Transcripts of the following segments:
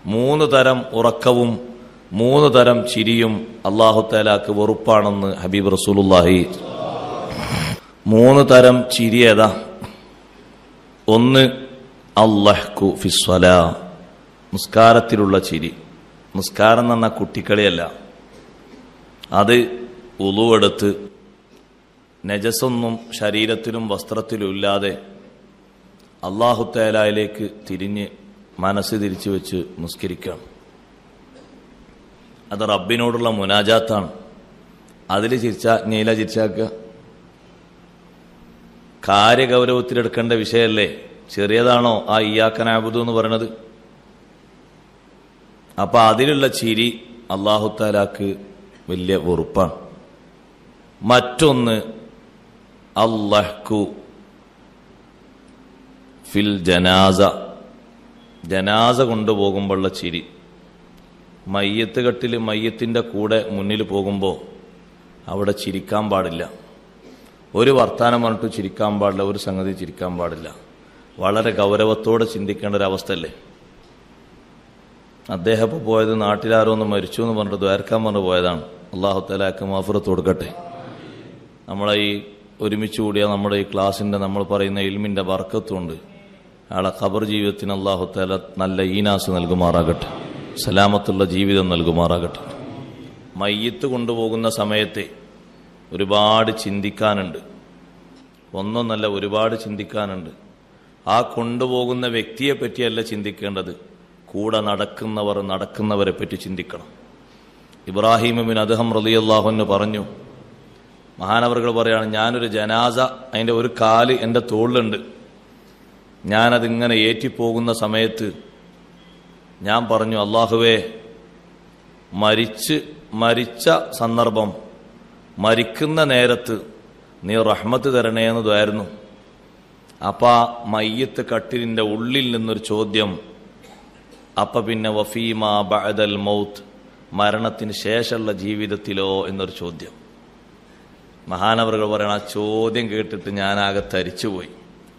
മൂന്ന് തരം ഉറക്കവും മൂന്ന് തരം ചിരിയും അള്ളാഹു തലാക്ക് വെറുപ്പാണെന്ന് ഹബീബ് റസൂലുല്ലാഹി മൂന്ന് തരം ചിരി ഏതാ ഒന്ന് അള്ളഹ്കു ഫിസ്വല നിസ്കാരത്തിലുള്ള ചിരി നിസ്കാരം എന്ന് പറഞ്ഞാൽ കുട്ടിക്കളിയല്ല അത് ഉളുവെടുത്ത് നജസൊന്നും ശരീരത്തിലും വസ്ത്രത്തിലും ഇല്ലാതെ അള്ളാഹു തേലായിലേക്ക് തിരിഞ്ഞ് മനസ്സ് തിരിച്ചു വെച്ച് നിസ്കരിക്കണം അത് റബ്ബിനോടുള്ള മുനാജാത്താണ് അതിൽ ചിരിച്ച നീല ചിരിച്ചാക്കുക കാര്യഗൗരവത്തിലെടുക്കേണ്ട വിഷയമല്ലേ ചെറിയതാണോ ആ ഇയാക്കനാബുദു എന്ന് പറയണത് അപ്പൊ അതിലുള്ള ചിരി അള്ളാഹുത്താലാക്ക് വലിയ വെറുപ്പാണ് മറ്റൊന്ന് അള്ളഹ്കു ഫിൽ ജനാസ ജനാസ കൊണ്ടുപോകുമ്പോഴുള്ള ചിരി മയ്യത്ത് കെട്ടിൽ മയ്യത്തിൻ്റെ കൂടെ മുന്നിൽ പോകുമ്പോൾ അവിടെ ചിരിക്കാൻ പാടില്ല ഒരു വർത്താനം പറഞ്ഞിട്ട് ചിരിക്കാൻ പാടില്ല ഒരു സംഗതി ചിരിക്കാൻ പാടില്ല വളരെ ഗൗരവത്തോടെ ചിന്തിക്കേണ്ട ഒരു അവസ്ഥയല്ലേ അദ്ദേഹം ഇപ്പോൾ പോയത് നാട്ടിലാരോ ഒന്ന് മരിച്ചു എന്ന് പറഞ്ഞിട്ട് ദ്വാരക്കാൻ പറഞ്ഞു പോയതാണ് അള്ളാഹു തലാക്ക് മാഫുറത്ത് കൊടുക്കട്ടെ നമ്മളെ ഈ ഒരുമിച്ച് കൂടിയ നമ്മുടെ ഈ ക്ലാസ്സിൻ്റെ നമ്മൾ പറയുന്ന ഇൽമിൻ്റെ വർക്കത്തുണ്ട് അയാളെ ഖബർ ജീവിതത്തിന് അള്ളാഹു തല നല്ല ഈനാസ് നൽകുമാറാകട്ടെ സലാമത്തുള്ള ജീവിതം നൽകുമാറാകട്ടെ മയ്യത്ത് കൊണ്ടുപോകുന്ന സമയത്തെ ഒരുപാട് ചിന്തിക്കാനുണ്ട് ഒന്നൊന്നല്ല ഒരുപാട് ചിന്തിക്കാനുണ്ട് ആ കൊണ്ടുപോകുന്ന വ്യക്തിയെ പറ്റിയല്ല ചിന്തിക്കേണ്ടത് കൂടെ നടക്കുന്നവർ നടക്കുന്നവരെ പറ്റി ചിന്തിക്കണം ഇബ്രാഹിമിൻ അദ്ദേഹം റലിയല്ലാഹുന്ന് പറഞ്ഞു മഹാനവറുകൾ പറയാണ് ഞാനൊരു ജനാസ അതിൻ്റെ ഒരു കാല് എൻ്റെ തോളിലുണ്ട് ഞാനതിങ്ങനെ ഏറ്റിപ്പോകുന്ന സമയത്ത് ഞാൻ പറഞ്ഞു അള്ളാഹുവേ മരിച്ച് മരിച്ച സന്ദർഭം മരിക്കുന്ന നേരത്ത് നീ റഹ്മത്ത് തരണേ എന്നതായിരുന്നു അപ്പ മയ്യത്ത് കട്ടിലിൻ്റെ ഉള്ളിൽ നിന്നൊരു ചോദ്യം അപ്പ പിന്നെ വഫീമ ബഅദൽ മൗത്ത് മരണത്തിന് ശേഷമുള്ള ജീവിതത്തിലോ എന്നൊരു ചോദ്യം മഹാനവറുകൾ പറയണ ആ ചോദ്യം കേട്ടിട്ട് ഞാനാകെ തരിച്ചുപോയി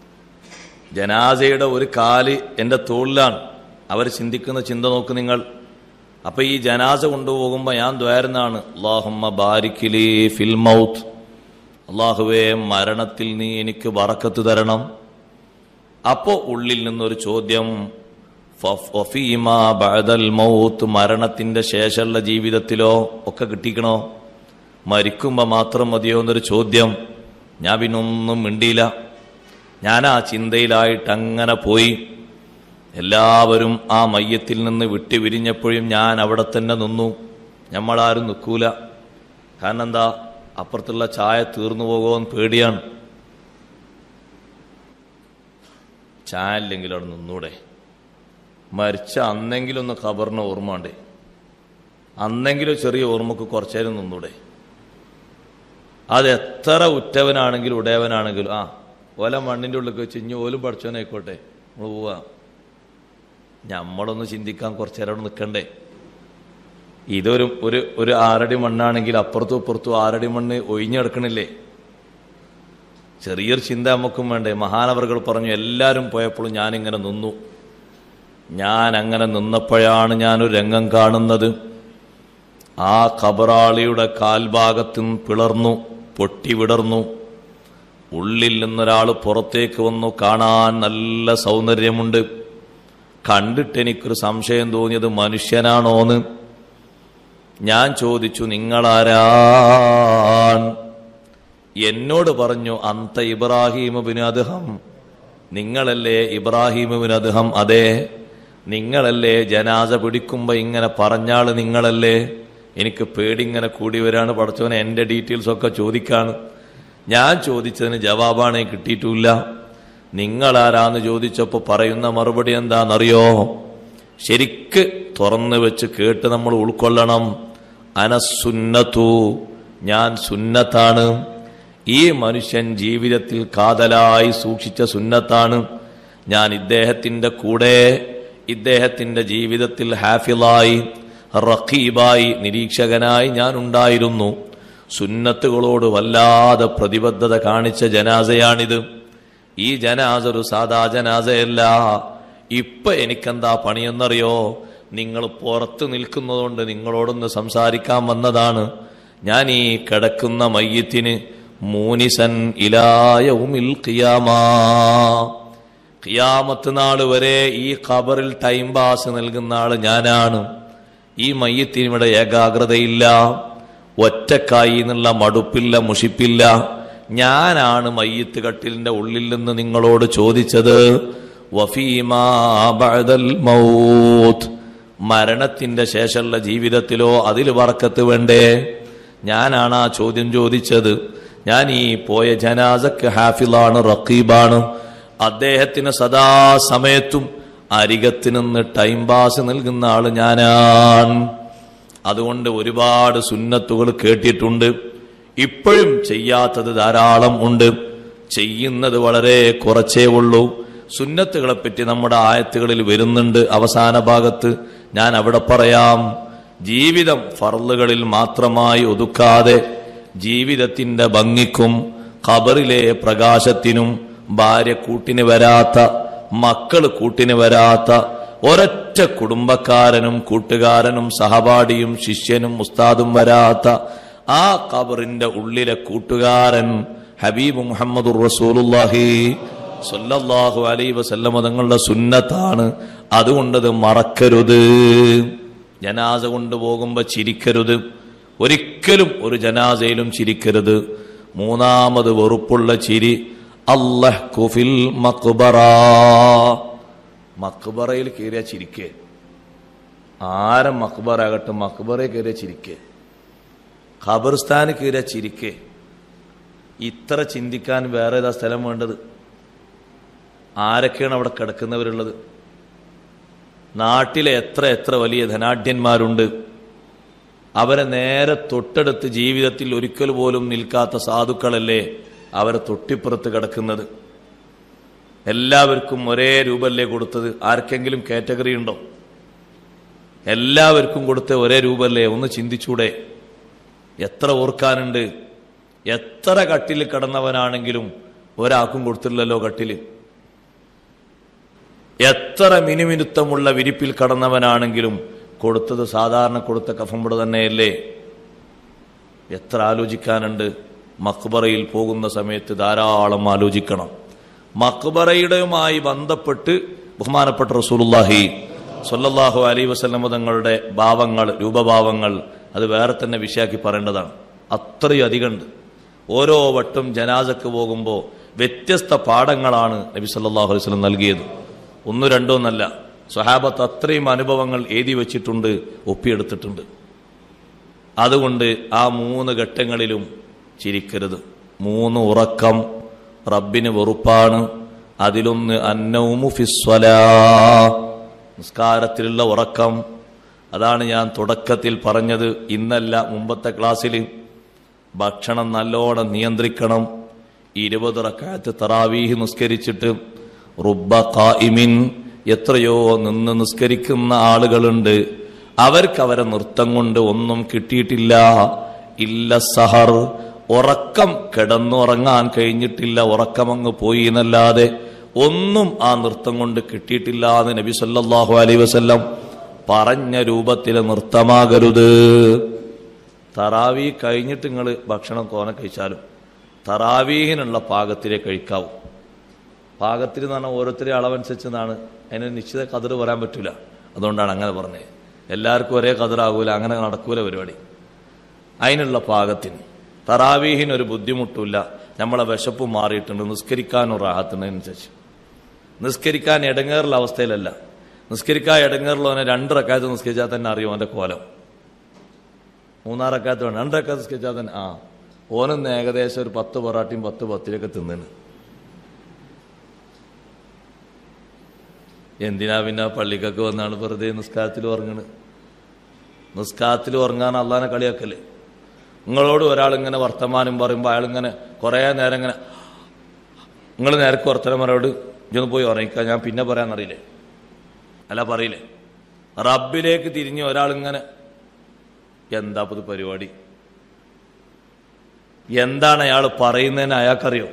ജനാസയുടെ ഒരു കാല് എൻ്റെ തോളിലാണ് അവർ ചിന്തിക്കുന്ന ചിന്ത നോക്ക് നിങ്ങൾ അപ്പൊ ഈ ജനാസ കൊണ്ടുപോകുമ്പോൾ ഞാൻ ദ്വാരുന്നാണ് അള്ളാഹുമ്മ ബാരിക്കിലി ഫിൽ മൗത്ത് അള്ളാഹുവേ മരണത്തിൽ നീ എനിക്ക് വറക്കത്ത് തരണം അപ്പോ ഉള്ളിൽ നിന്നൊരു ചോദ്യം ഫഫ്- വഫീമ ബഅദൽ മൗത്ത് മരണത്തിന്റെ ശേഷമുള്ള ജീവിതത്തിലോ ഒക്കെ കിട്ടിക്കണോ മരിക്കുമ്പോ മാത്രം മതിയോ എന്നൊരു ചോദ്യം ഞാൻ പിന്നൊന്നും മിണ്ടിയില്ല ഞാൻ ആ ചിന്തയിലായിട്ട് അങ്ങനെ പോയി എല്ലാവരും ആ മയ്യത്തിൽ നിന്ന് വിട്ടുപിരിഞ്ഞപ്പോഴും ഞാൻ അവിടെ തന്നെ നിന്നു നമ്മളാരും നിൽക്കൂല കാരണം എന്താ അപ്പുറത്തുള്ള ചായ തീർന്നു പോകുമെന്ന് പേടിയാണ് ചായ ഇല്ലെങ്കിൽ അവിടെ നിന്നൂടെ മരിച്ച അന്നെങ്കിലും ഒന്ന് ഖബറിന് ഓർമ്മ ഉണ്ടേ അന്നെങ്കിലും ചെറിയ ഓർമ്മക്ക് കുറച്ചേരം നിന്നൂടെ അത് എത്ര ഉറ്റവനാണെങ്കിലും ഉടയവനാണെങ്കിലും ആ ഓല മണ്ണിന്റെ ഉള്ളിൽ വെച്ച് ഇനി ഓലും പഠിച്ചവനായിക്കോട്ടെ നമ്മൾ പോവാ നമ്മളൊന്ന് ചിന്തിക്കാൻ കുറച്ചേരം അവിടെ നിൽക്കണ്ടേ ഇതൊരു ഒരു ഒരു ആറടി മണ്ണാണെങ്കിൽ അപ്പുറത്തും ഇപ്പുറത്തും ആറടി മണ്ണ് ഒഴിഞ്ഞെടുക്കണില്ലേ ചെറിയൊരു ചിന്ത നമുക്കും വേണ്ടേ മഹാനവറുകൾ പറഞ്ഞു എല്ലാവരും പോയപ്പോഴും ഞാനിങ്ങനെ നിന്നു ഞാൻ അങ്ങനെ നിന്നപ്പോഴാണ് ഞാനൊരു രംഗം കാണുന്നത് ആ കബറാളിയുടെ കാൽഭാഗത്തും പിളർന്നു പൊട്ടി വിടർന്നു ഉള്ളിൽ നിന്നൊരാൾ പുറത്തേക്ക് വന്നു കാണാൻ നല്ല സൗന്ദര്യമുണ്ട് കണ്ടിട്ട് എനിക്കൊരു സംശയം തോന്നിയത് മനുഷ്യനാണോന്ന് ഞാൻ ചോദിച്ചു നിങ്ങളാരാൻ എന്നോട് പറഞ്ഞു അന്ത ഇബ്രാഹിമുബിന് അദ്ദേഹം നിങ്ങളല്ലേ ഇബ്രാഹിമുബിന് അദ്ദേഹം അതെ നിങ്ങളല്ലേ ജനാസ പിടിക്കുമ്പോ ഇങ്ങനെ പറഞ്ഞാള് നിങ്ങളല്ലേ എനിക്ക് പേടിങ്ങനെ കൂടി വരാണ് പഠിച്ചവനെ എന്റെ ഡീറ്റെയിൽസ് ഒക്കെ ചോദിക്കാണ് ഞാൻ ചോദിച്ചതിന് ജവാബാണ് കിട്ടിയിട്ടില്ല നിങ്ങളാരാന്ന് ചോദിച്ചപ്പോ പറയുന്ന മറുപടി എന്താണെന്നറിയോ ശരിക്ക് തുറന്നു വെച്ച് കേട്ട് നമ്മൾ ഉൾക്കൊള്ളണം അനസുന്നത്തു ഞാൻ സുന്നത്താണ് ഈ മനുഷ്യൻ ജീവിതത്തിൽ കാതലായി സൂക്ഷിച്ച സുന്നത്താണ് ഞാൻ ഇദ്ദേഹത്തിന്റെ കൂടെ ഇദ്ദേഹത്തിന്റെ ജീവിതത്തിൽ ഹാഫിളായി റഖീബായി നിരീക്ഷകനായി ഞാൻ ഉണ്ടായിരുന്നു സുന്നത്തുകളോട് വല്ലാതെ പ്രതിബദ്ധത കാണിച്ച ജനാസയാണിത് ഈ ജനാസ ഒരു സാധാ ജനാസയല്ല ഇപ്പൊ എനിക്കെന്താ പണിയെന്നറിയോ നിങ്ങൾ പുറത്ത് നിൽക്കുന്നതുകൊണ്ട് നിങ്ങളോടൊന്ന് സംസാരിക്കാൻ വന്നതാണ് ഞാൻ ഈ കിടക്കുന്ന മയ്യത്തിന് മൂനിസൻ ഇലായവുമിൽ ഖിയാമാ ഖിയാമത്ത് നാൾ വരെ ഈ ഖബറിൽ ടൈം പാസ് നൽകുന്ന ആള് ഞാനാണ് ഈ മയ്യത്തിന് ഇവിടെ ഏകാഗ്രതയില്ല ഒറ്റക്കായി എന്നുള്ള മടുപ്പില്ല മുഷിപ്പില്ല ഞാനാണ് മയ്യത്ത് കട്ടിലിന്റെ ഉള്ളിൽ നിന്ന് നിങ്ങളോട് ചോദിച്ചത് വഫീമാ ബഅദൽ മൗത്ത് മരണത്തിന്റെ ശേഷമുള്ള ജീവിതത്തിലോ അതിൽ വറക്കത്ത് വേണ്ടേ ഞാനാണ് ആ ചോദ്യം ചോദിച്ചത് ഞാൻ ഈ പോയ ജനാസക്ക് ഹാഫിളാണ് റക്കീബാണ് അദ്ദേഹത്തിന് സദാ സമയത്തും അരികത്ത് നിന്ന് ടൈം പാസ് നൽകുന്ന ആള് ഞാനാണ് അതുകൊണ്ട് ഒരുപാട് സുന്നത്തുകൾ കേട്ടിട്ടുണ്ട് ഇപ്പോഴും ചെയ്യാത്തത് ധാരാളം ഉണ്ട് ചെയ്യുന്നത് വളരെ കുറച്ചേ ഉള്ളൂ സുന്നത്തുകളെ പറ്റി നമ്മുടെ ആയത്തുകളിൽ വരുന്നുണ്ട് അവസാന ഭാഗത്ത് ഞാൻ അവിടെ പറയാം ജീവിതം ഫർളുകളിൽ മാത്രമായി ഒതുക്കാതെ ജീവിതത്തിന്റെ ഭംഗിക്കും ഖബറിലെ പ്രകാശത്തിനും ഭാര്യ കൂട്ടിന് വരാത്ത മക്കൾ കൂട്ടിന് വരാത്ത ഒരൊറ്റ കുടുംബക്കാരനും കൂട്ടുകാരനും സഹപാഠിയും ശിഷ്യനും ഉസ്താദും വരാത്ത ആ ഖബറിന്റെ ഉള്ളിലെ കൂട്ടുകാരൻ ഹബീബ് മുഹമ്മദ് റസൂലുല്ലാഹി സല്ലല്ലാഹു അലൈ വസല്ലമ തങ്ങളുടെ സുന്നത്താണ് അതുകൊണ്ടത് മറക്കരുത് ജനാസ കൊണ്ടുപോകുമ്പോ ചിരിക്കരുത് ഒരിക്കലും ഒരു ജനാസയിലും ചിരിക്കരുത് മൂന്നാമത് വെറുപ്പുള്ള ചിരി അല്ലഹ് കുഫിൽ മക്ബറ മക്ബറയിൽ കയറിയ ചിരിക്കേ ആരം മക്ബറാകട്ടെ മക്ബറയിൽ കയറിയ ചിരിക്കേ ഖബർസ്ഥാന് കയറിയ ചിരിക്കേ ഇത്ര ചിന്തിക്കാൻ വേറെ ഏതാ സ്ഥലം വേണ്ടത് ആരൊക്കെയാണ് അവിടെ കിടക്കുന്നവരുള്ളത് നാട്ടിലെ എത്ര എത്ര വലിയ ധനാഢ്യന്മാരുണ്ട് അവരെ നേരെ തൊട്ടടുത്ത് ജീവിതത്തിൽ ഒരിക്കൽ പോലും നിൽക്കാത്ത സാധുക്കളല്ലേ അവരെ തൊട്ടിപ്പുറത്ത് കിടക്കുന്നത് എല്ലാവർക്കും ഒരേ രൂപല്ലേ കൊടുത്തത് ആർക്കെങ്കിലും കാറ്റഗറി ഉണ്ടോ എല്ലാവർക്കും കൊടുത്ത ഒരേ രൂപല്ലേ ഒന്ന് ചിന്തിച്ചൂടെ എത്ര ഓർക്കാനുണ്ട് എത്ര കട്ടിൽ കിടന്നവനാണെങ്കിലും ഒരാൾക്കും കൊടുത്തില്ലല്ലോ കട്ടില് എത്ര മിനുമിനുത്തമുള്ള വിരിപ്പിൽ കടന്നവനാണെങ്കിലും കൊടുത്തത് സാധാരണ കൊടുത്ത കഫമ്പുട തന്നെയല്ലേ എത്ര ആലോചിക്കാനുണ്ട് മക്ബറയിൽ പോകുന്ന സമയത്ത് ധാരാളം ആലോചിക്കണം മക്ബറയുടെയുമായി ബന്ധപ്പെട്ട് ബഹുമാനപ്പെട്ട റസൂലുല്ലാഹി സൊല്ലാഹു അലൈ വസല്ലമ തങ്ങളുടെ ഭാവങ്ങൾ രൂപഭാവങ്ങൾ അത് വേറെ തന്നെ വിഷയാക്കി പറയേണ്ടതാണ് അത്രയും അധികമുണ്ട് ഓരോ വട്ടം ജനാസക്ക് പോകുമ്പോൾ വ്യത്യസ്ത പാഠങ്ങളാണ് നബി സല്ലാഹു അലൈഹി വസല്ലം നൽകിയത് ഒന്നു രണ്ടോ എന്നല്ല സ്വഹാബത്ത് അത്രയും അനുഭവങ്ങൾ എഴുതി വെച്ചിട്ടുണ്ട് ഒപ്പിയെടുത്തിട്ടുണ്ട് അതുകൊണ്ട് ആ മൂന്ന് ഘട്ടങ്ങളിലും ചിരിക്കരുത് മൂന്ന് ഉറക്കം റബ്ബിന് വെറുപ്പാണ് അതിലൊന്ന് അന്നവുമു ഫിസ്വലാ നിസ്കാരത്തിലുള്ള ഉറക്കം അതാണ് ഞാൻ തുടക്കത്തിൽ പറഞ്ഞത് ഇന്നല്ല മുമ്പത്തെ ക്ലാസ്സിൽ ഭക്ഷണം നല്ലോണം നിയന്ത്രിക്കണം ഇരുപത് റക്കാത്ത് തറാവീഹ് നിസ്കരിച്ചിട്ട് റുബ ഖായിമിൻ എത്രയോ നിന്ന് നിസ്കരിക്കുന്ന ആളുകളുണ്ട് അവർക്ക് അവരെ നൃത്തം കൊണ്ട് ഒന്നും കിട്ടിയിട്ടില്ല ഇല്ല സഹർ ഉറക്കം കിടന്നുറങ്ങാൻ കഴിഞ്ഞിട്ടില്ല ഉറക്കമങ്ങ് പോയി എന്നല്ലാതെ ഒന്നും ആ നൃത്തം കൊണ്ട് കിട്ടിയിട്ടില്ല എന്ന് നബി സല്ലല്ലാഹു അലൈഹി വസല്ലം പറഞ്ഞ രൂപത്തിലെ നൃത്തമാകരുത് തറാവി കഴിഞ്ഞിട്ട് നിങ്ങൾ ഭക്ഷണം കോന കഴിച്ചാലും തറാവീഹിനുള്ള പാകത്തിലേ കഴിക്കാവൂ പാകത്തിൽ എന്ന് പറഞ്ഞാൽ ഓരോരുത്തരുടെ അളവനുസരിച്ചെന്നാണ് അതിന് നിശ്ചിത കതിർ പറയാൻ പറ്റില്ല അതുകൊണ്ടാണ് അങ്ങനെ പറഞ്ഞത് എല്ലാവർക്കും ഒരേ കതിറാകൂല അങ്ങനെ നടക്കൂല പരിപാടി അതിനുള്ള പാകത്തിന് തറാവീഹിന് ഒരു ബുദ്ധിമുട്ടില്ല നമ്മളെ വിശപ്പ് മാറിയിട്ടുണ്ട് നിസ്കരിക്കാനും റാഹത്തിനനുസരിച്ച് നിസ്കരിക്കാൻ ഇടങ്ങേറുള്ള അവസ്ഥയിലല്ല നിസ്കരിക്കാൻ ഇടങ്ങേറുള്ളവനെ രണ്ട് റക്കാത്ത് നിസ്കരിച്ചാൽ തന്നെ അറിയും അവന്റെ കോലം മൂന്നാറ് റക്കാത്ത് വേണം രണ്ട് റക്കാത്ത് നിസ്കരിച്ചാൽ തന്നെ ആ ഓനൊന്ന് ഏകദേശം ഒരു പത്ത് പൊറാട്ടിയും പത്ത് പത്തിലൊക്കെ തിന്നിന് എന്തിനാ പിന്നെ പള്ളിക്കൊക്കെ വന്നാണ് വെറുതെ നിസ്കാരത്തിൽ ഉറങ്ങണ് നിസ്കാരത്തിൽ ഉറങ്ങാൻ അള്ളാനെ കളിയാക്കല്ലേ നിങ്ങളോട് ഒരാൾ ഇങ്ങനെ വർത്തമാനം പറയുമ്പോൾ അയാൾ ഇങ്ങനെ കുറേ നേരം ഇങ്ങനെ നിങ്ങൾ നേരക്ക് വർത്തമാനോട് ഇതൊന്ന് പോയി ഉറങ്ങിക്കാൻ ഞാൻ പിന്നെ പറയാന്നറിയില്ലേ അല്ല പറയില്ലേ റബ്ബിലേക്ക് തിരിഞ്ഞ് ഒരാൾ ഇങ്ങനെ എന്താ പുതു പരിപാടി എന്താണ് അയാൾ പറയുന്നതിന് അയാൾക്കറിയോ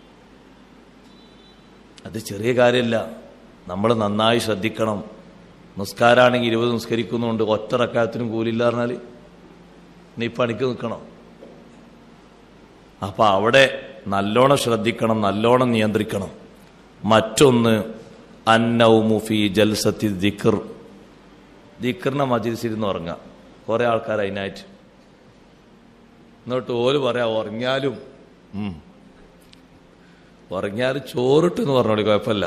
അത് ചെറിയ കാര്യമില്ല നമ്മൾ നന്നായി ശ്രദ്ധിക്കണം നിസ്കാരാണെങ്കിൽ ഇരുപത് നിസ്കരിക്കുന്നുണ്ട് ഒറ്റ റക്കായത്തിനും കൂലില്ല പറഞ്ഞാൽ നീ പണിക്ക് നിൽക്കണം അപ്പൊ അവിടെ നല്ലോണം ശ്രദ്ധിക്കണം നല്ലോണം നിയന്ത്രിക്കണം മറ്റൊന്ന് അന്നൗമുഫി ജൽസത്തി ദിക്കർ ദിക്കറിനെ മജിലിസിരുന്ന് ഉറങ്ങാം കുറെ ആൾക്കാർ അതിനായിട്ട് എന്നിട്ട് ഓല് പറയാ ഉറങ്ങിയാലും ഉം. ഉറങ്ങിയാലും ചോറിട്ടെന്ന് പറഞ്ഞോളി കുഴപ്പമില്ല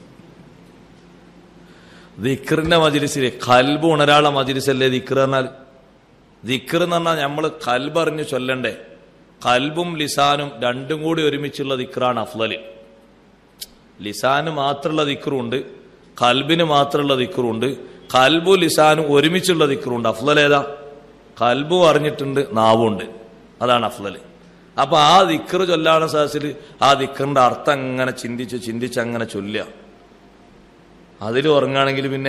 ദിക്കറിന്റെ മജിലിസിൽ കൽബ് ഉണരാളെ മജിലിസല്ലേ ദിക്കർ പറഞ്ഞാൽ ദിക്കർ എന്ന് പറഞ്ഞാൽ നമ്മൾ കൽബറിഞ്ഞ് ചൊല്ലണ്ടേ കൽബും ലിസാനും രണ്ടും കൂടി ഒരുമിച്ചുള്ള ദിക്റാണ് അഫ്ലല് ലിസാന് മാത്രമുള്ള ദിക്റുണ്ട് കൽബിന് മാത്രമുള്ള ദിക്റുണ്ട് കൽബു ലിസാനും ഒരുമിച്ചുള്ള ദിക്റുണ്ട് അഫ്ലൽ ഏതാ കൽബും അറിഞ്ഞിട്ടുണ്ട് നാവുണ്ട് അതാണ് അഫ്ലൽ അപ്പൊ ആ ദിക്ർ ചൊല്ലാണ് സാഹസിൽ ആ ദിക്റിന്റെ അർത്ഥം അങ്ങനെ ചിന്തിച്ച് ചിന്തിച്ച് അങ്ങനെ ചൊല്ലുക അതിൽ ഉറങ്ങുകയാണെങ്കിൽ പിന്നെ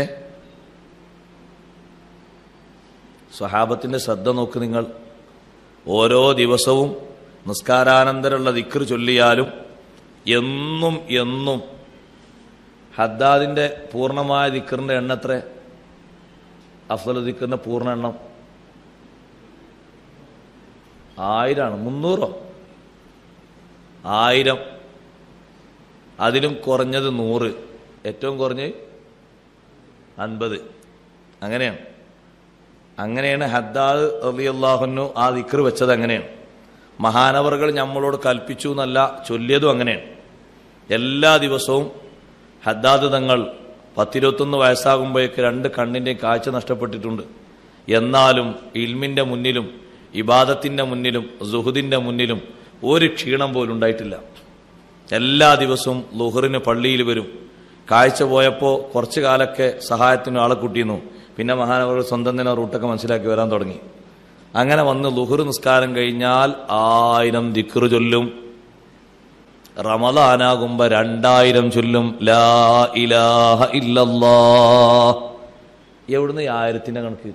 സ്വഹാബത്തിന്റെ ശ്രദ്ധ നോക്ക് നിങ്ങൾ ഓരോ ദിവസവും നിസ്കാരാനന്തരമുള്ള ദിക്ർ ചൊല്ലിയാലും എന്നും എന്നും ഹദ്ദാദിന്റെ പൂർണ്ണമായ ദിക്കറിന്റെ എണ്ണ എത്ര അഫ്സൽ ദിക്കറിന്റെ പൂർണ്ണ എണ്ണം ആയിരമാണ് മുന്നൂറോ ആയിരം അതിലും കുറഞ്ഞത് നൂറ് ഏറ്റവും കുറഞ്ഞ് അൻപത് അങ്ങനെയാണ് അങ്ങനെയാണ് ഹദ്ദാദ് അള്ളാഹുനു ആ ദിക്ർ വെച്ചത് അങ്ങനെയാണ് മഹാനവറുകൾ നമ്മളോട് കൽപ്പിച്ചു എന്നല്ല ചൊല്ലിയതും അങ്ങനെയാണ് എല്ലാ ദിവസവും ഹദ്ദാദ് തങ്ങൾ പത്തിരുപത്തൊന്ന് വയസ്സാകുമ്പോഴേക്ക് രണ്ട് കണ്ണിൻ്റെയും കാഴ്ച നഷ്ടപ്പെട്ടിട്ടുണ്ട് എന്നാലും ഇൽമിൻ്റെ മുന്നിലും ഇബാദത്തിൻ്റെ മുന്നിലും സുഹുദിൻ്റെ മുന്നിലും ഒരു ക്ഷീണം പോലും ഉണ്ടായിട്ടില്ല എല്ലാ ദിവസവും ലുഹറിന് പള്ളിയിൽ വരും കാഴ്ച പോയപ്പോൾ കുറച്ചു കാലൊക്കെ സഹായത്തിന് ആളെ കൂട്ടിയിരുന്നു പിന്നെ മഹാനവർ സ്വന്തം തന്നെ റൂട്ടൊക്കെ മനസ്സിലാക്കി വരാൻ തുടങ്ങി അങ്ങനെ വന്ന് ലുഹർ നിസ്കാരം കഴിഞ്ഞാൽ ആയിരം ദിക്റ് ചൊല്ലും റമദാനാകുമ്പോ രണ്ടായിരം ചൊല്ലും ലാ ഇലാഹ ഇല്ലല്ലാ എവിടുന്ന് ഈ ആയിരത്തിന്റെ കണക്ക്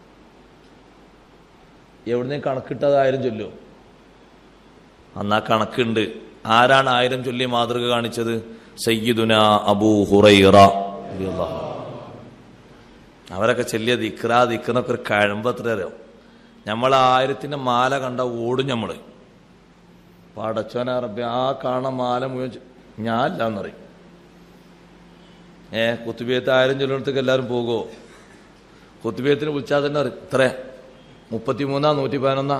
എവിടുന്ന് ഈ കണക്കിട്ടത് ആയിരം ചൊല്ലും അന്നാ കണക്കുണ്ട് ആരാണ് ആയിരം ചൊല്ലി മാതൃക കാണിച്ചത് സയ്യിദുന അബൂ ഹുറൈറ റളിയല്ലാഹു അൻഹു. അവരൊക്കെ ചെല്ലിയ ദിക്ര ദിക്കുന്നൊക്കെ ഒരു കഴമ്പത്ര അറിയാം നമ്മൾ ആയിരത്തിന്റെ മാല കണ്ട ഓടും നമ്മള് പടച്ചോന റബ്ബി ആ കാണ മാല മുഴുവൻ ചെ- ഞാൻ ഇല്ലാന്നറിയും ഏ കുത്തുബിയത്ത് ആയിരം ചൊല്ലിടത്തേക്ക് എല്ലാവരും പോകുമോ കുത്തുബിയത്തിന് വിളിച്ചാൽ തന്നെ അറിയും ഇത്ര മുപ്പത്തിമൂന്നാ നൂറ്റി പതിനൊന്നാ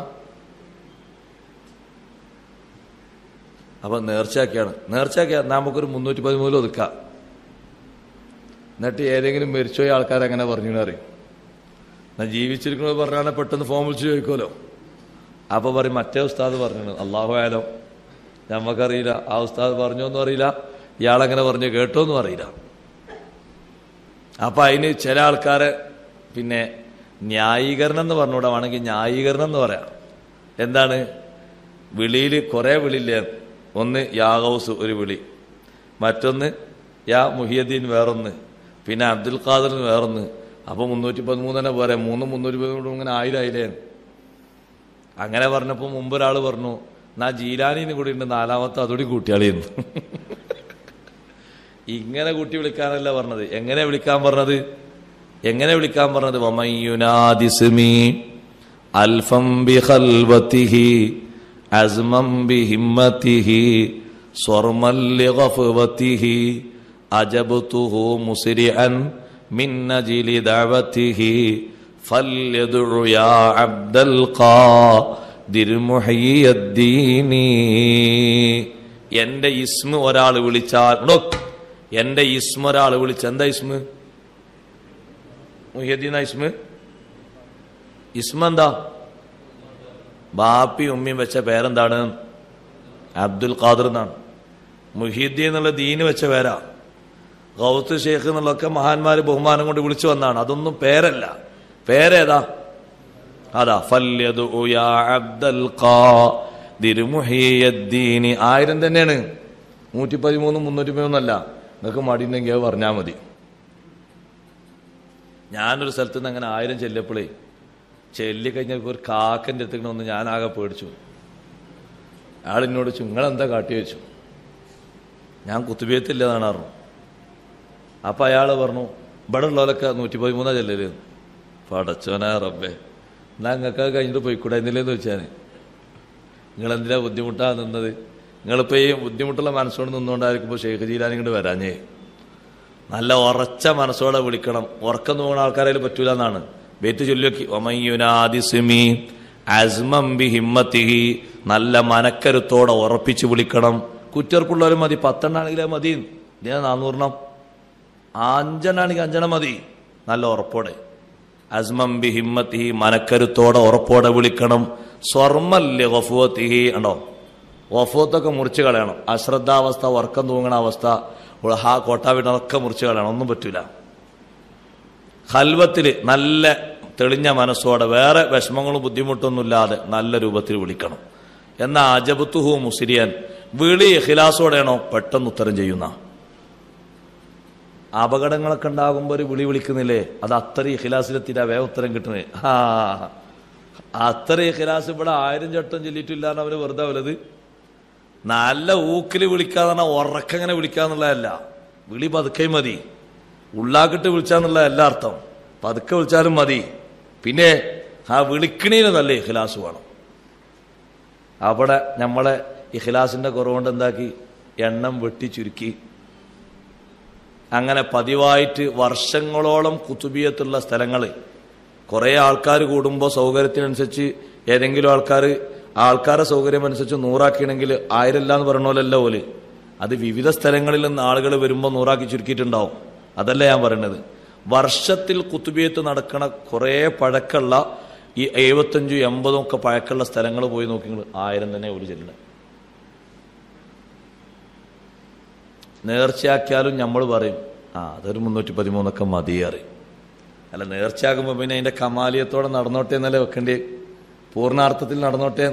അപ്പൊ നേർച്ചയാക്കിയാണ് നേർച്ചയാക്കിയ നമുക്കൊരു മുന്നൂറ്റി പതിമൂന്ന് ഒതുക്കാം എന്നിട്ട് ഏതെങ്കിലും മരിച്ചുപോയ ആൾക്കാർ അങ്ങനെ പറഞ്ഞു അറിയും എന്നാ ജീവിച്ചിരിക്കുന്നത് പറഞ്ഞാൽ പെട്ടെന്ന് ഫോം വിളിച്ച് ചോദിക്കുമല്ലോ അപ്പൊ പറയും മറ്റേ ഉസ്താദ് പറഞ്ഞു അള്ളാഹു ആയാലോ നമുക്കറിയില്ല ആ ഉസ്താദ് പറഞ്ഞോന്നും അറിയില്ല ഇയാളെങ്ങനെ പറഞ്ഞു കേട്ടോന്നും അറിയില്ല അപ്പൊ അതിന് ചില ആൾക്കാരെ പിന്നെ ന്യായീകരണം എന്ന് പറഞ്ഞുകൂടാ വേണമെങ്കിൽ ന്യായീകരണം എന്ന് പറയാം എന്താണ് വിളിയിൽ കുറെ വിളിയില്ലേ ഒന്ന് യാ ഗൗസ് ഒരു വിളി മറ്റൊന്ന് യാ മുഹിയദ്ദീൻ വേറൊന്ന് പിന്നെ അബ്ദുൽ ഖാദറിന് വേറൊന്ന് അപ്പൊ മുന്നൂറ്റി പതിമൂന്നെ പോരെ മൂന്നും മുന്നൂറ്റി പതിമൂന്നും ഇങ്ങനെ ആയിരം ആയില്ലേ അങ്ങനെ പറഞ്ഞപ്പോൾ മുമ്പ് ഒരാൾ പറഞ്ഞു നാ ജീലാനിന്ന് കൂടി ഉണ്ട് നാലാമത്തെ അതോടി കൂട്ടിയാളിയെന്ന് ഇങ്ങനെ കൂട്ടി വിളിക്കാനല്ല പറഞ്ഞത് എങ്ങനെ വിളിക്കാൻ പറഞ്ഞത് എങ്ങനെ വിളിക്കാൻ പറഞ്ഞത് വമയ്യുനാദിസ്മി അൽഫം ബിഖൽവതിഹി അസ്മം ബിഹിമ്മതിഹി സ്വർമൽ ലിഗഫവതിഹി അജബ്തുഹു മുസ്രിഅൻ മിൻ അജ്ലി ദഅവതിഹി ഫല്യദ്ഉ യാ അബ്ദൽ ഖാദിർ മുഹയ്യദ്ദീനി എന്റെ ഇസ്മ ഒരാൾ വിളിച്ചാൽ ഉണ്ടോ? എന്റെ ഇസ്മ ഒരാൾ വിളിച്ച എന്താ ഇസ്മ മുഹിയദ്ദീന ഇസ്മ ഇസ്മ എന്താ ബാപ്പി ഉമ്മയും വെച്ച പേരെന്താണ് അബ്ദുൽ ഖാദർ എന്നാണ് മുഹീദ്ദീൻ എന്നുള്ള ദീന് വെച്ച പേരാ ഗൗത്ത് ഷേഖ് എന്നുള്ളതൊക്കെ മഹാന്മാര് ബഹുമാനം കൊണ്ട് വിളിച്ചു വന്നാണ് അതൊന്നും പേരല്ല പേരേതാ അതാ ഫല്യദു യാ അബ്ദൽ ഖാദിർ മുഹിയദ്ദീനി ആയിരം തന്നെയാണ് നൂറ്റി പതിമൂന്നും മുന്നൂറ്റി പതിമൂന്നല്ല നിങ്ങൾക്ക് മടിയുണ്ടെങ്കിൽ അത് പറഞ്ഞാൽ മതി ഞാനൊരു സ്ഥലത്ത് നിന്ന് അങ്ങനെ ആയിരം ചെല്ലപ്പോഴേ ചെല്ലി കഴിഞ്ഞാൽ ഒരു കാക്കൻ്റെ അടുത്തേക്കണമെന്ന് ഞാനാകെ പേടിച്ചു അയാൾ എന്നോട് ചോദിച്ചു നിങ്ങളെന്താ കാട്ടി വെച്ചു ഞാൻ കുത്തുബിയത്തില്ലെന്നാണ് പറഞ്ഞു അപ്പൊ അയാൾ പറഞ്ഞു ഇവിടെ ഉള്ളവരൊക്കെ നൂറ്റി പതിമൂന്നാ ചെല്ലല് പടച്ചോനാ റബ്ബേ എന്നാ നിങ്ങൾക്ക് കഴിഞ്ഞിട്ട് പോയിക്കൂടെ എന്നില്ലെന്ന് വെച്ചാൽ നിങ്ങൾ എന്തിനാ ബുദ്ധിമുട്ടാ നിന്നത് നിങ്ങളിപ്പോ ഈ ബുദ്ധിമുട്ടുള്ള മനസ്സോട് നിന്നുകൊണ്ടായിരിക്കുമ്പോൾ ഷെയ്ഖ് ജീലാൻ ഇങ്ങോട്ട് വരാഞ്ഞേ നല്ല ഉറച്ച മനസ്സോടെ വിളിക്കണം ഉറക്കം തോന്നുന്ന ആൾക്കാരെ പറ്റൂല എന്നാണ് ബേറ്റ് ചൊല്ലിയൊക്കി ഒമയുനാദിസിമി അസ്മം ബി ഹിമ്മത്തിഹി നല്ല മനക്കരുത്തോടെ ഉറപ്പിച്ച് വിളിക്കണം കുറ്റർക്കുള്ളവരും മതി പത്തെണ്ണാണെങ്കിലേ മതി ഞാൻ നാന്നൂറെണ്ണം അഞ്ചെണ്ണാണെങ്കിൽ അഞ്ചെണ്ണം മതി നല്ല ഉറപ്പോടെ അസ്മം ബി ഹിമ്മത്തിഹി മനക്കരുത്തോടെ ഉറപ്പോടെ വിളിക്കണം സ്വർമ്മല്യ വഫുവത്തിഹി ഉണ്ടോ വഫുവത്തൊക്കെ മുറിച്ച് കളയണം അശ്രദ്ധാവസ്ഥ ഉറക്കം തൂങ്ങണ അവസ്ഥ ഹാ കോട്ടാവിടൊക്കെ മുറിച്ച് കളയണം ഒന്നും പറ്റൂല ഹൽവത്തിൽ നല്ല തെളിഞ്ഞ മനസ്സോടെ വേറെ വിഷമങ്ങളും ബുദ്ധിമുട്ടൊന്നുമില്ലാതെ നല്ല രൂപത്തിൽ വിളിക്കണം എന്നാ അജബത്തുഹു മുസിരിയൻ വിളി ഇഖിലാസോടെയാണോ പെട്ടെന്ന് ഉത്തരം ചെയ്യുന്ന അപകടങ്ങളൊക്കെ ഉണ്ടാകുമ്പോൾ ഒരു വിളി വിളിക്കുന്നില്ലേ അത് അത്ര ഇഖിലാസിലെത്തില്ല വേ ഉത്തരം കിട്ടുന്നത് ആ അത്ര ഇഖിലാസ് ഇവിടെ ആയിരം ചട്ടം ചൊല്ലിയിട്ടില്ല എന്ന് അവര് വെറുതെ വലത് നല്ല ഊക്കില് വിളിക്കാന്ന് പറഞ്ഞാൽ ഉറക്കങ്ങനെ വിളിക്കാന്നുള്ളതല്ല വിളി പതുക്കെ മതി ഉള്ളാക്കിട്ട് വിളിച്ചാന്നുള്ളതല്ല അർത്ഥം പതുക്കെ വിളിച്ചാലും മതി പിന്നെ ആ വിളിക്കണീന് നല്ല ഇഖ്ലാസ് വേണം അവിടെ നമ്മളെ ഇഖ്ലാസിന്റെ കുറവുകൊണ്ട് എന്താക്കി എണ്ണം വെട്ടി ചുരുക്കി അങ്ങനെ പതിവായിട്ട് വർഷങ്ങളോളം കുത്തുബിയത്തുള്ള സ്ഥലങ്ങൾ കുറേ ആൾക്കാർ കൂടുമ്പോൾ സൗകര്യത്തിനനുസരിച്ച് ഏതെങ്കിലും ആൾക്കാർ ആൾക്കാരുടെ സൗകര്യം അനുസരിച്ച് നൂറാക്കിയണമെങ്കിൽ ആയിരല്ല എന്ന് പറയണമല്ലോ ഓല് അത് വിവിധ സ്ഥലങ്ങളിൽ നിന്ന് ആളുകൾ വരുമ്പോൾ നൂറാക്കി ചുരുക്കിയിട്ടുണ്ടാവും അതല്ല ഞാൻ പറയുന്നത് വർഷത്തിൽ കുത്തുബിയത്ത് നടക്കണ കുറേ പഴക്കമുള്ള ഈ എഴുപത്തഞ്ചും എൺപതും ഒക്കെ പഴക്കമുള്ള സ്ഥലങ്ങൾ പോയി നോക്കി നിങ്ങൾ ആയിരം തന്നെ ഒരു ചെല്ലുന്നത് നേർച്ചയാക്കിയാലും നമ്മൾ പറയും ആ അതൊരു മുന്നൂറ്റി പതിമൂന്നൊക്കെ മതി അറിയും അല്ല നേർച്ചയാകുമ്പോൾ പിന്നെ അതിന്റെ കമാലിയത്തോടെ നടന്നോട്ടെ എന്നല്ലേ വെക്കേണ്ടി പൂർണ്ണാർത്ഥത്തിൽ നടന്നോട്ടെ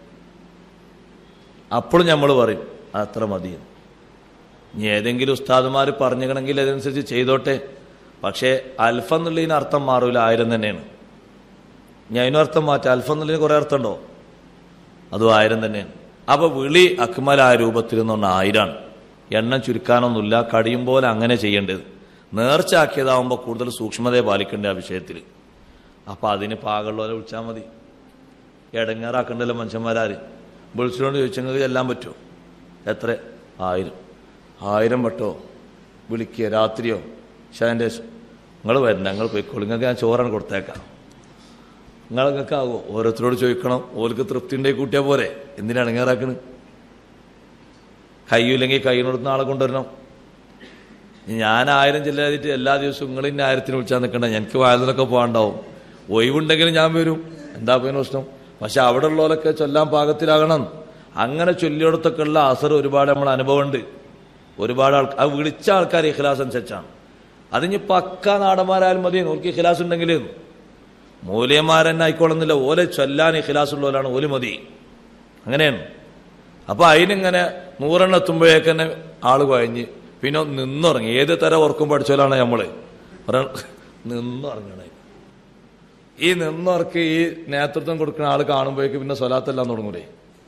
അപ്പോഴും നമ്മൾ പറയും "ആ, അത്ര മതി ഇനി ഏതെങ്കിലും ഉസ്താദുമാർ പറഞ്ഞിക്കണമെങ്കിൽ അതനുസരിച്ച് ചെയ്തോട്ടെ പക്ഷേ അൽഫ എന്നുള്ളതിന് അർത്ഥം മാറൂല ആയിരം തന്നെയാണ് ഇനി അതിനും അർത്ഥം മാറ്റാം അൽഫ എന്നുള്ളതിന് കുറെ അർത്ഥമുണ്ടോ അതും ആയിരം തന്നെയാണ് അപ്പൊ വിളി അക്മൽ ആ രൂപത്തിൽ എന്ന് പറഞ്ഞാൽ ആയിരാണ് എണ്ണം ചുരുക്കാനൊന്നുമില്ല കടിയും പോലെ അങ്ങനെ ചെയ്യേണ്ടത് നേർച്ചയാക്കിയതാവുമ്പോൾ കൂടുതൽ സൂക്ഷ്മതയെ പാലിക്കേണ്ട ആ വിഷയത്തിൽ അപ്പൊ അതിന് പാകമുള്ളവരെ വിളിച്ചാൽ മതി ഇടങ്ങാറാക്കണ്ടല്ലോ മനുഷ്യന്മാരാര് വിളിച്ചുകൊണ്ട് ചോദിച്ചെങ്കിൽ ചെല്ലാൻ പറ്റുമോ എത്ര ആയിരം ആയിരം വട്ടോ വിളിക്കുക രാത്രിയോ ഷാൻ്റെ നിങ്ങൾ വരണ്ട നിങ്ങൾ പോയിക്കോളൂ നിങ്ങൾക്ക് ഞാൻ ചോറാണ് കൊടുത്തേക്കാം നിങ്ങൾക്ക് ആകുമോ ഓരോരുത്തരോട് ചോദിക്കണം ഓർക്ക് തൃപ്തി ഉണ്ടെങ്കിൽ കൂട്ടിയാൽ പോരെ എന്തിനാണ് ഇടങ്ങാറാക്കണ് കയ്യില്ലെങ്കിൽ കൈയിനോടുന്ന ആളെ കൊണ്ടുവരണം ഞാൻ ആയിരം ചെല്ലാതിട്ട് എല്ലാ ദിവസവും നിങ്ങൾ ഇന്ന ആയിരത്തിന് വിളിച്ചാൽ നിൽക്കണ്ട എനിക്ക് വയലിനൊക്കെ പോകാണ്ടാവും ഒഴിവുണ്ടെങ്കിലും ഞാൻ വരും എന്താ പോയ പ്രശ്നം പക്ഷെ അവിടെ ഉള്ളവരൊക്കെ ചൊല്ലാൻ പാകത്തിലാകണം അങ്ങനെ ചൊല്ലിയിടത്തൊക്കെ ഉള്ള അസർ ഒരുപാട് നമ്മൾ അനുഭവമുണ്ട് ഒരുപാട് ആൾക്കാർ അത് വിളിച്ച ആൾക്കാർ ഇഖ്ലാസ് അനുസരിച്ചാണ് അതിന് പക്ക നാടന്മാരായാലും മതി ഓർക്ക് ഇഖ്ലാസ് ഉണ്ടെങ്കിൽ മൂല്യന്മാരെന്നെ ആയിക്കോളുന്നില്ല ഓലെ ചൊല്ലാൻ ഇഖ്ലാസ് ഉള്ളവരാണ് ഓല് മതി അങ്ങനെയാണ് അപ്പൊ അതിനിങ്ങനെ നൂറെണ്ണം എത്തുമ്പോഴേക്ക് തന്നെ ആള് കുഴഞ്ഞ് പിന്നെ നിന്നുറങ്ങി ഏത് തരം ഉറക്കം പഠിച്ചോലാണ് നമ്മള് ഒരാൾ നിന്നുറങ്ങണേ ഈ നിന്നുറക്ക് ഈ നേതൃത്വം കൊടുക്കുന്ന ആള് കാണുമ്പോഴേക്ക് പിന്നെ സ്വലാത്തെല്ലാം തുടങ്ങൂലേ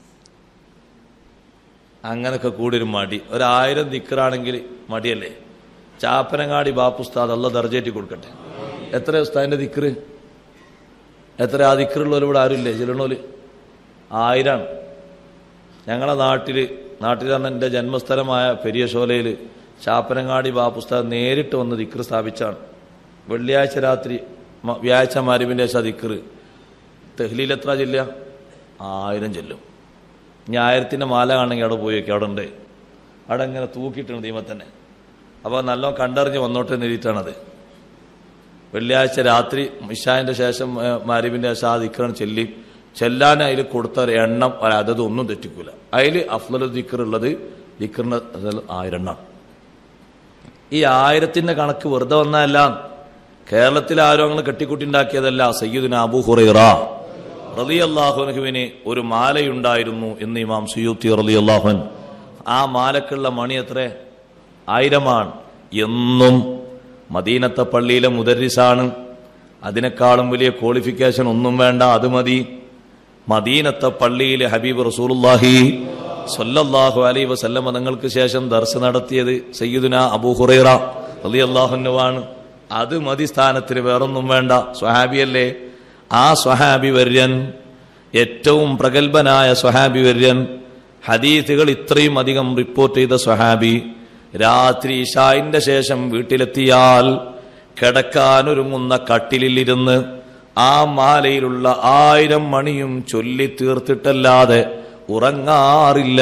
അങ്ങനൊക്കെ കൂടി ഒരു മടി ഒരായിരം ദിക്കറാണെങ്കിൽ മടിയല്ലേ ചാപ്പനങ്ങാടി ബാപ്പുസ്താദ് അല്ല ദർജേറ്റി കൊടുക്കട്ടെ എത്ര ഉസ്താദിന്റെ ദിക്കറ് എത്ര ആ ദിക്കറുള്ളവർ ഇവിടെ ആരുമില്ലേ ചെല്ലണോല് ആയിരാണ് ഞങ്ങളെ നാട്ടില് നാട്ടിൽ തന്നെ എൻ്റെ ജന്മസ്ഥലമായ പെരിയശോലയിൽ ചാപ്പനങ്ങാടി ബാപ്പുസ്താദ് നേരിട്ട് വന്ന് ദിക്കർ സ്ഥാപിച്ചാണ് വെള്ളിയാഴ്ച രാത്രി മ- വ്യാഴ്ച മരുവിൻ്റെ ശേഷം ദിക്കറ് തെഹ്ലിയിൽ എത്ര ജില്ല ആയിരം ചെല്ലും ഇനി ആയിരത്തിൻ്റെ മാല കാണണമെങ്കിൽ അവിടെ പോയി വയ്ക്കും അവിടെ ഉണ്ട് അവിടെ ഇങ്ങനെ തൂക്കിയിട്ടുണ്ട് ദീപം തന്നെ അപ്പോൾ നല്ലോണം കണ്ടറിഞ്ഞ് വന്നോട്ടെ എന്ന് എഴുതിയിട്ടാണത് വെള്ളിയാഴ്ച രാത്രി ഇഷാന്റെ ശേഷം മാരിബിന്റെ ശേഷം ആ ദിക്കറാണ് ചെല്ലി ചെല്ലാൻ അതിൽ കൊടുത്ത ഒരു എണ്ണം ഒരു അതത് ഒന്നും തെറ്റിക്കൂല അതിൽ അഫ്ലൽ ദിക്കർ ഉള്ളത് ദിക്കറിന് ആയിരം എണ്ണം ഈ ആയിരത്തിന്റെ കണക്ക് വെറുതെ വന്നതല്ല കേരളത്തിൽ ആരും അങ്ങനെ കെട്ടിക്കുട്ടി ഉണ്ടാക്കിയതല്ല സയ്യിദിന് അബു ഹുറൈറ റലി അള്ളാഹുനുഹുവിന് ഒരു മാലയുണ്ടായിരുന്നു എന്ന് ഇമാം സുയൂത്തി റലി അള്ളാഹുൻ ആ മാലക്കുള്ള മണി എത്ര ആയിരമാണ് എന്നും മദീനത്തെ പള്ളിയിലെ മുദരിസാണ് അതിനേക്കാളും വലിയ ക്വാളിഫിക്കേഷൻ ഒന്നും വേണ്ട അത് മതി മദീനത്തെ പള്ളിയിലെ ഹബീബ് റസൂലുള്ളാഹി സല്ലല്ലാഹു അലൈഹി വസല്ലമ തങ്ങൾക്ക് ശേഷം ദർശ നടത്തിയത് സയ്യിദുന അബൂ ഹുറൈറ റളിയല്ലാഹുവിനുവാണ് അത് മതി സ്ഥാനത്തിന് വേറൊന്നും വേണ്ട സ്വഹാബിയല്ലേ ആ സ്വഹാബി വര്യൻ ഏറ്റവും പ്രഗത്ഭനായ സ്വഹാബി വര്യൻ ഹദീസുകൾ ഇത്രയും അധികം റിപ്പോർട്ട് ചെയ്ത സ്വഹാബി രാത്രി ഇഷായിന്റെ ശേഷം വീട്ടിലെത്തിയാൽ കിടക്കാനൊരുങ്ങുന്ന കട്ടിലിലിരുന്ന് ആ മാലയിലുള്ള ആയിരം മണിയും ചൊല്ലി തീർത്തിട്ടല്ലാതെ ഉറങ്ങാറില്ല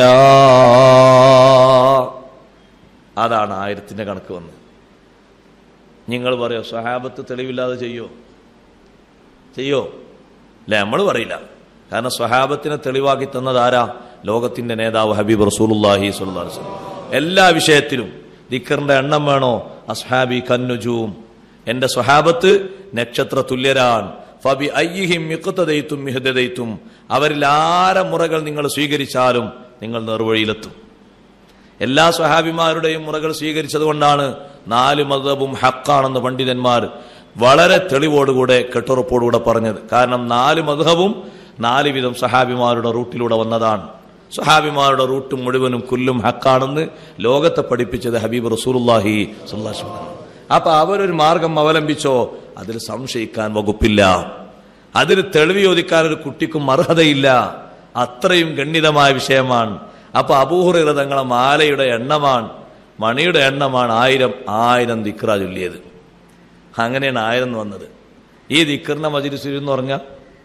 അതാണ് ആയിരത്തിന്റെ കണക്ക് വന്നത് നിങ്ങൾ പറയോ സ്വഹാബത്ത് തെളിവില്ലാതെ ചെയ്യോ ചെയ്യോ അല്ലെ നമ്മൾ പറയില്ല കാരണം സ്വഹാബത്തിനെ തെളിവാക്കി തന്നത് ആരാ ലോകത്തിന്റെ നേതാവ് ഹബീബ് റസൂലുല്ലാഹി സ്വല്ലല്ലാഹു അലൈഹി വസല്ലം എല്ലാ വിഷയത്തിലും ദിക്കറിന്റെ എണ്ണം വേണോ അസ്ഹാബി കന്നുജൂം എന്റെ സ്വഹാബത്ത് നക്ഷത്ര തുല്യരാൻ ഫബി അയ്യിഹിം മിഖ്തദൈത്തും മിഹ്ദദൈത്തും അവരിൽ ആരെ മുറകൾ നിങ്ങൾ സ്വീകരിച്ചാലും നിങ്ങൾ നേർവഴിയിലെത്തും എല്ലാ സ്വഹാബിമാരുടെയും മുറകൾ സ്വീകരിച്ചത് കൊണ്ടാണ് നാല് മതബും ഹക്കാണെന്ന് പണ്ഡിതന്മാർ വളരെ തെളിവോടുകൂടെ കെട്ടുറപ്പോടുകൂടെ പറഞ്ഞത് കാരണം നാല് മധുഹവും നാല് വിധം സഹാബിമാരുടെ റൂട്ടിലൂടെ വന്നതാണ് സഹാബിമാരുടെ റൂട്ട് മുഴുവനും കുല്ലും ഹക്കാണെന്ന് ലോകത്തെ പഠിപ്പിച്ചത് ഹബീബ് റസൂലുല്ലാഹി സ്വല്ലല്ലാഹു അലൈഹി വസല്ലം. അപ്പൊ അവരൊരു മാർഗം അവലംബിച്ചോ അതിൽ സംശയിക്കാൻ വകുപ്പില്ല അതിന് തെളിവ് ചോദിക്കാൻ ഒരു കുട്ടിക്കും അർഹതയില്ല അത്രയും ഗണ്യതമായ വിഷയമാണ് അപ്പൊ അബൂഹുറ തങ്ങളെ മാലയുടെ എണ്ണമാണ് മണിയുടെ എണ്ണമാണ് ആയിരം ആയിരം ദിക്ര ചൊല്ലിയത് അങ്ങനെയാണ് ആയിരം എന്ന് വന്നത് ഈ ദിക്കറിന്റെ മജിലിസിൽ എന്ന് പറഞ്ഞാൽ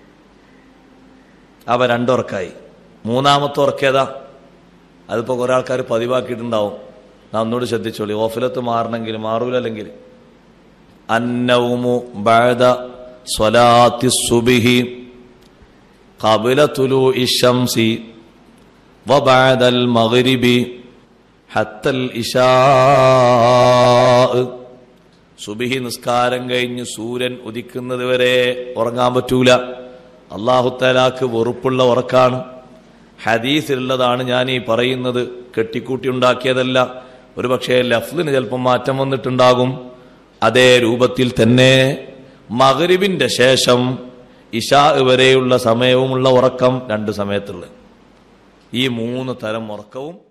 അവ രണ്ടുറക്കായി മൂന്നാമത്തെ ഉറക്കേതാ അതിപ്പോ കുറെ ആൾക്കാർ പതിവാക്കിയിട്ടുണ്ടാവും ഞാൻ ഒന്നുകൂടി ശ്രദ്ധിച്ചോളി ഓഫിലത്ത് മാറണമെങ്കിൽ മാറൂലല്ലെങ്കിൽ അന്നവുമു ബഅദ സ്വലാത്തി സുബിഹി قبل طلوع الشمس وبعد المغرب حتى الإشاء സുബിഹി നിസ്കാരം കഴിഞ്ഞ് സൂര്യൻ ഉദിക്കുന്നത് വരെ ഉറങ്ങാൻ പറ്റൂല അള്ളാഹുത്താലാക്ക് വെറുപ്പുള്ള ഉറക്കാണ് ഹദീസിലുള്ളതാണ് ഞാൻ ഈ പറയുന്നത് കെട്ടിക്കൂട്ടി ഉണ്ടാക്കിയതല്ല ഒരുപക്ഷെ ലഫ്ലിന് ചിലപ്പോൾ മാറ്റം വന്നിട്ടുണ്ടാകും അതേ രൂപത്തിൽ തന്നെ മകരിബിന്റെ ശേഷം ഇഷാ വരെയുള്ള സമയവുമുള്ള ഉറക്കം രണ്ട് സമയത്തുള്ള ഈ മൂന്ന് തരം ഉറക്കവും